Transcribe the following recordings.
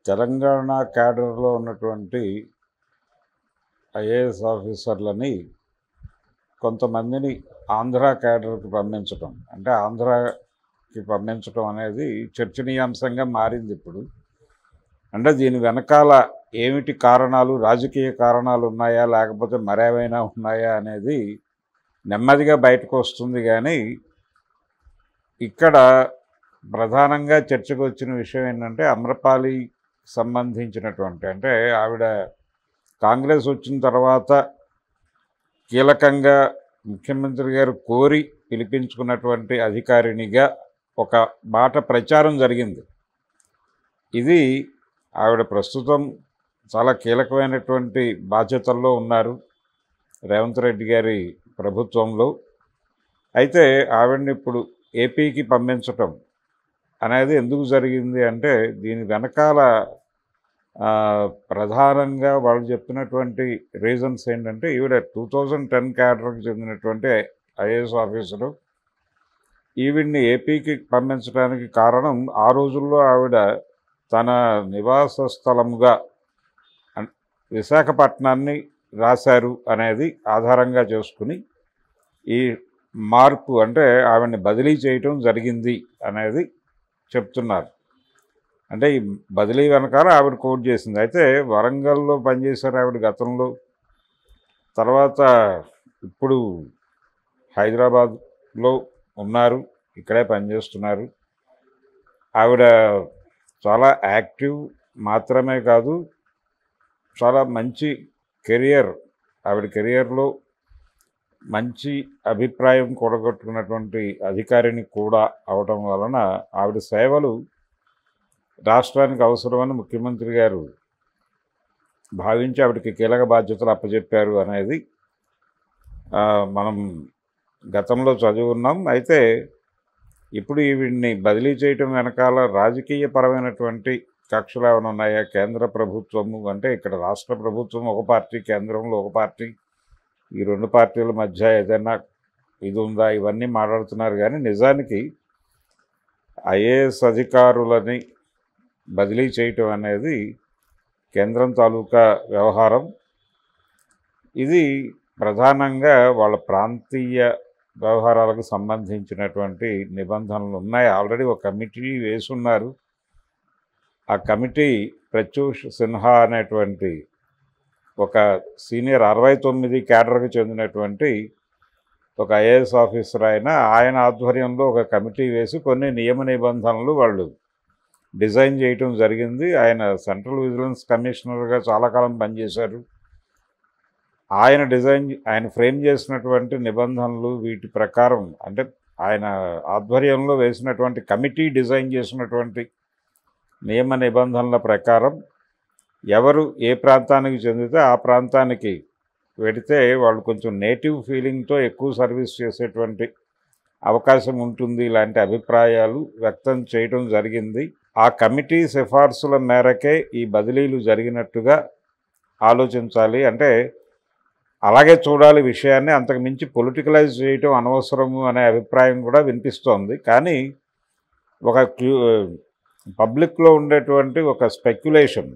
తెలంగాణ క్యాడర్లో ఉన్నటువంటి ఐఏఎస్ ఆఫీసర్లని కొంతమందిని ఆంధ్ర క్యాడర్కి పంపించటం అంటే ఆంధ్రాకి పంపించటం అనేది చర్చనీయాంశంగా మారింది ఇప్పుడు అంటే దీని వెనకాల ఏమిటి కారణాలు రాజకీయ కారణాలు ఉన్నాయా లేకపోతే మరేమైనా ఉన్నాయా అనేది నెమ్మదిగా బయటకు వస్తుంది కానీ ఇక్కడ ప్రధానంగా చర్చకు వచ్చిన విషయం ఏంటంటే అమ్రపాలి సంబంధించినటువంటి అంటే ఆవిడ కాంగ్రెస్ వచ్చిన తర్వాత కీలకంగా ముఖ్యమంత్రి గారు కోరి పిలిపించుకున్నటువంటి అధికారినిగా ఒక మాట ప్రచారం జరిగింది ఇది ఆవిడ ప్రస్తుతం చాలా కీలకమైనటువంటి బాధ్యతల్లో ఉన్నారు రేవంత్ రెడ్డి గారి ప్రభుత్వంలో అయితే ఆవిడని ఇప్పుడు ఏపీకి పంపించటం అనేది ఎందుకు జరిగింది అంటే దీని వెనకాల ఆ, ప్రధానంగా వాళ్ళు చెప్పినటువంటి రీజన్స్ ఏంటంటే ఈవిడ టూ థౌజండ్ టెన్ క్యాడర్కి చెందినటువంటి ఐఏఎస్ ఆఫీసరు ఈవిడ్ని ఏపీకి పంపించడానికి కారణం ఆ రోజుల్లో ఆవిడ తన నివాస స్థలముగా అన్- విశాఖపట్నాన్ని రాశారు అనేది ఆధారంగా చేసుకుని ఈ మార్పు అంటే ఆవిడని బదిలీ చేయటం జరిగింది అనేది చెప్తున్నారు అంటే ఈ బదిలీ వెనకాల ఆవిడ కోట్ చేసింది అయితే వరంగల్లో పనిచేశారు ఆవిడ గతంలో తర్వాత ఇప్పుడు హైదరాబాద్లో ఉన్నారు ఇక్కడే పనిచేస్తున్నారు ఆవిడ చాలా యాక్టివ్ మాత్రమే కాదు చాలా మంచి కెరియర్ ఆవిడ కెరియర్లో మంచి అభిప్రాయం కూడగొట్టుకున్నటువంటి అధికారిని కూడా అవటం వలన ఆవిడ సేవలు రాష్ట్రానికి అవసరమని ముఖ్యమంత్రి గారు భావించి ఆవిడకి కీలక బాధ్యతలు అప్పచెప్పారు అనేది ఆ, మనం గతంలో చదివి ఉన్నాం అయితే ఇప్పుడు ఈవిడ్ని బదిలీ చేయటం వెనకాల రాజకీయపరమైనటువంటి కక్షలు ఏమైనా ఉన్నాయా కేంద్ర ప్రభుత్వము అంటే ఇక్కడ రాష్ట్ర ప్రభుత్వం ఒక పార్టీ కేంద్రంలో ఒక పార్టీ ఈ రెండు పార్టీల మధ్య ఏదైనా ఇది ఉందా ఇవన్నీ మాట్లాడుతున్నారు కానీ నిజానికి ఐఏఎస్ అధికారులని బదిలీ చేయటం అనేది కేంద్రం తాలూకా వ్యవహారం ఇది ప్రధానంగా వాళ్ళ ప్రాంతీయ వ్యవహారాలకు సంబంధించినటువంటి నిబంధనలు ఉన్నాయి ఆల్రెడీ ఒక కమిటీ వేసున్నారు ఆ కమిటీ ప్రత్యూష్ సిన్హా అనేటువంటి ఒక సీనియర్ అరవై తొమ్మిది క్యాడర్కి చెందినటువంటి ఒక ఐఏఎస్ ఆఫీసర్ ఆయన ఆయన ఆధ్వర్యంలో ఒక కమిటీ వేసి కొన్ని నియమ నిబంధనలు వాళ్ళు డిజైన్ చేయటం జరిగింది ఆయన సెంట్రల్ విజిలెన్స్ కమిషనర్గా చాలా కాలం పనిచేశారు ఆయన డిజైన్ ఆయన ఫ్రేమ్ చేసినటువంటి నిబంధనలు వీటి ప్రకారం అంటే ఆయన ఆధ్వర్యంలో వేసినటువంటి కమిటీ డిజైన్ చేసినటువంటి నియమ నిబంధనల ప్రకారం ఎవరు ఏ ప్రాంతానికి చెందితే ఆ ప్రాంతానికి వెడితే వాళ్ళు కొంచెం నేటివ్ ఫీలింగ్తో ఎక్కువ సర్వీస్ చేసేటువంటి అవకాశం ఉంటుంది ఇలాంటి అభిప్రాయాలు వ్యక్తం చేయడం జరిగింది ఆ కమిటీ సిఫార్సుల మేరకే ఈ బదిలీలు జరిగినట్టుగా ఆలోచించాలి అంటే అలాగే చూడాలి విషయాన్ని అంతకు మించి పొలిటికలైజ్ చేయటం అనవసరము అనే అభిప్రాయం కూడా వినిపిస్తోంది కానీ ఒక క్యూ పబ్లిక్లో ఉండేటువంటి ఒక స్పెక్యులేషన్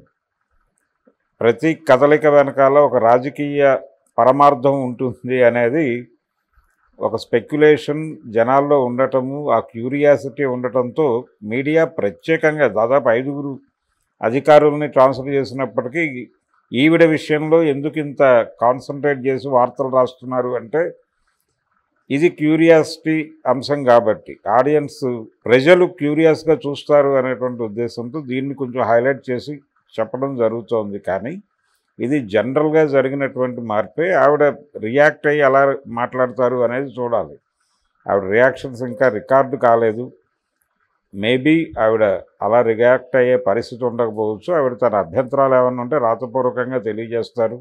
ప్రతి కదలిక వెనకాల ఒక రాజకీయ పరమార్థం ఉంటుంది అనేది ఒక స్పెక్యులేషన్ జనాల్లో ఉండటము ఆ క్యూరియాసిటీ ఉండటంతో మీడియా ప్రత్యేకంగా దాదాపు ఐదుగురు అధికారుల్ని ట్రాన్స్ఫర్ చేసినప్పటికీ ఈవిడ విషయంలో ఎందుకు ఇంత కాన్సన్ట్రేట్ చేసి వార్తలు రాస్తున్నారు అంటే ఇది క్యూరియాసిటీ అంశం కాబట్టి ఆడియన్స్ ప్రజలు క్యూరియస్గా చూస్తారు అనేటువంటి ఉద్దేశంతో దీన్ని కొంచెం హైలైట్ చేసి చెప్పడం జరుగుతోంది కానీ ఇది జనరల్గా జరిగినటువంటి మార్పే ఆవిడ రియాక్ట్ అయ్యి ఎలా మాట్లాడతారు అనేది చూడాలి ఆవిడ రియాక్షన్స్ ఇంకా రికార్డు కాలేదు మేబీ ఆవిడ అలా రియాక్ట్ అయ్యే పరిస్థితి ఉండకపోవచ్చు ఆవిడ తన అభ్యంతరాలు ఏమైనా ఉంటే రాతపూర్వకంగా తెలియజేస్తారు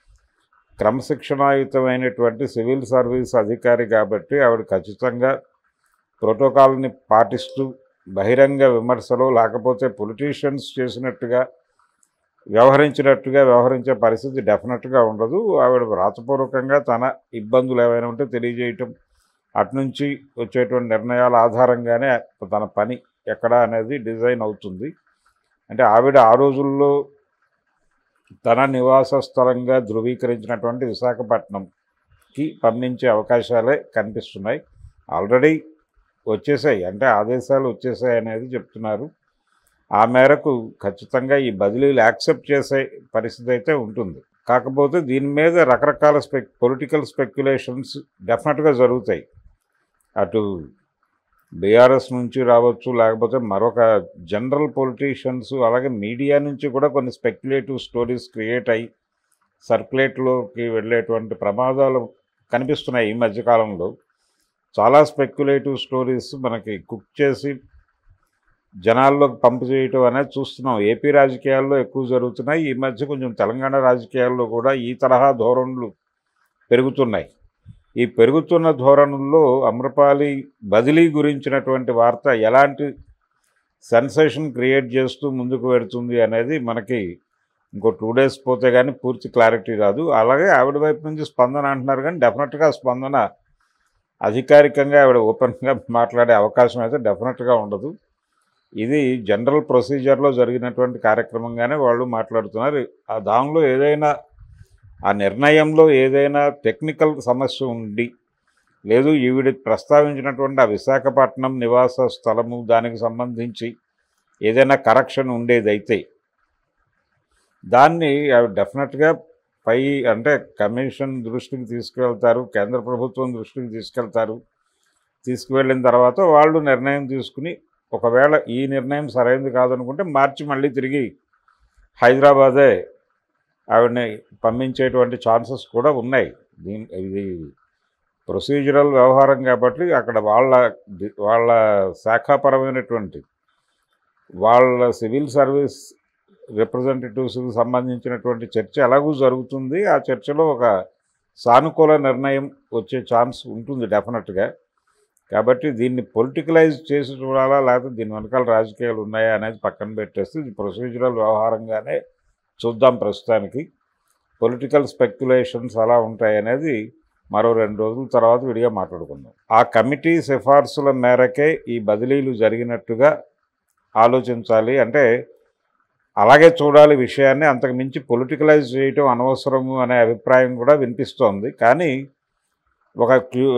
క్రమశిక్షణాయుతమైనటువంటి సివిల్ సర్వీస్ అధికారి కాబట్టి ఆవిడ ఖచ్చితంగా ప్రోటోకాల్ని పాటిస్తూ బహిరంగ విమర్శలు లేకపోతే పొలిటీషియన్స్ చేసినట్టుగా వ్యవహరించినట్టుగా వ్యవహరించే పరిస్థితి డెఫినెట్గా ఉండదు ఆవిడ రాతపూర్వకంగా తన ఇబ్బందులు ఏమైనా ఉంటే తెలియజేయటం అటునుంచి వచ్చేటువంటి నిర్ణయాల ఆధారంగానే తన పని ఎక్కడ అనేది డిజైన్ అవుతుంది అంటే ఆవిడ ఆ రోజుల్లో తన నివాస స్థలంగా ధృవీకరించినటువంటి విశాఖపట్నంకి పంపించే అవకాశాలే కనిపిస్తున్నాయి ఆల్రెడీ వచ్చేసాయి అంటే ఆదేశాలు వచ్చేసాయి అనేది చెప్తున్నారు ఆ మేరకు ఖచ్చితంగా ఈ బదిలీలు యాక్సెప్ట్ చేసే పరిస్థితి అయితే ఉంటుంది కాకపోతే దీని మీద రకరకాల స్పెక్ పొలిటికల్ స్పెక్యులేషన్స్ డెఫినెట్గా జరుగుతాయి అటు బీఆర్ఎస్ నుంచి రావచ్చు లేకపోతే మరొక జనరల్ పొలిటీషియన్స్ అలాగే మీడియా నుంచి కూడా కొన్ని స్పెక్యులేటివ్ స్టోరీస్ క్రియేట్ అయ్యి సర్క్యులేట్లోకి వెళ్ళేటువంటి ప్రమాదాలు కనిపిస్తున్నాయి ఈ మధ్యకాలంలో చాలా స్పెక్యులేటివ్ స్టోరీస్ మనకి కుక్ చేసి జనాల్లోకి పంపు చేయటం అనేది చూస్తున్నాం ఏపీ రాజకీయాల్లో ఎక్కువ జరుగుతున్నాయి ఈ మధ్య కొంచెం తెలంగాణ రాజకీయాల్లో కూడా ఈ తరహా ధోరణులు పెరుగుతున్నాయి ఈ పెరుగుతున్న ధోరణుల్లో అమ్రపాలి బదిలీ గురించినటువంటి వార్త ఎలాంటి సెన్సేషన్ క్రియేట్ చేస్తూ ముందుకు వెడుతుంది అనేది మనకి ఇంకో టూ డేస్ పోతే కానీ పూర్తి క్లారిటీ రాదు అలాగే ఆవిడ వైపు నుంచి స్పందన అంటున్నారు కానీ డెఫినెట్గా స్పందన అధికారికంగా ఆవిడ ఓపెన్గా మాట్లాడే అవకాశం అయితే డెఫినెట్గా ఉండదు ఇది జనరల్ ప్రొసీజర్లో జరిగినటువంటి కార్యక్రమంగానే వాళ్ళు మాట్లాడుతున్నారు ఆ దానిలో ఏదైనా ఆ నిర్ణయంలో ఏదైనా టెక్నికల్ సమస్య ఉండి లేదు ఈవిడ ప్రస్తావించినటువంటి ఆ విశాఖపట్నం నివాస స్థలము దానికి సంబంధించి ఏదైనా కరెక్షన్ ఉండేదైతే దాన్ని అవి డెఫినెట్గా పై అంటే కమిషన్ దృష్టికి తీసుకువెళ్తారు కేంద్ర ప్రభుత్వం దృష్టికి తీసుకెళ్తారు తీసుకువెళ్ళిన తర్వాత వాళ్ళు నిర్ణయం తీసుకుని ఒకవేళ ఈ నిర్ణయం సరైనది కాదనుకుంటే మార్చి మళ్ళీ తిరిగి హైదరాబాదే ఆవిడని పంపించేటువంటి ఛాన్సెస్ కూడా ఉన్నాయి దీని ఇది ప్రొసీజరల్ వ్యవహారం కాబట్టి అక్కడ వాళ్ళ ది- వాళ్ళ శాఖాపరమైనటువంటి వాళ్ళ సివిల్ సర్వీస్ రిప్రజెంటేటివ్స్కి సంబంధించినటువంటి చర్చ ఎలాగూ జరుగుతుంది ఆ చర్చలో ఒక సానుకూల నిర్ణయం వచ్చే ఛాన్స్ ఉంటుంది డెఫినెట్గా కాబట్టి దీన్ని పొలిటికలైజ్ చేసి చూడాలా లేకపోతే దీని వెనకాల రాజకీయాలు ఉన్నాయా అనేది పక్కన పెట్టేస్తే ఇది ప్రొసీజరల్ వ్యవహారంగానే చూద్దాం ప్రస్తుతానికి పొలిటికల్ స్పెక్యులేషన్స్ అలా ఉంటాయి అనేది మరో రెండు రోజుల తర్వాత విడిగా మాట్లాడుకుందాం ఆ కమిటీ సిఫార్సుల మేరకే ఈ బదిలీలు జరిగినట్టుగా ఆలోచించాలి అంటే అలాగే చూడాలి విషయాన్ని అంతకు మించి పొలిటికలైజ్ చేయటం అనవసరము అనే అభిప్రాయం కూడా వినిపిస్తోంది కానీ ఒక క్యూ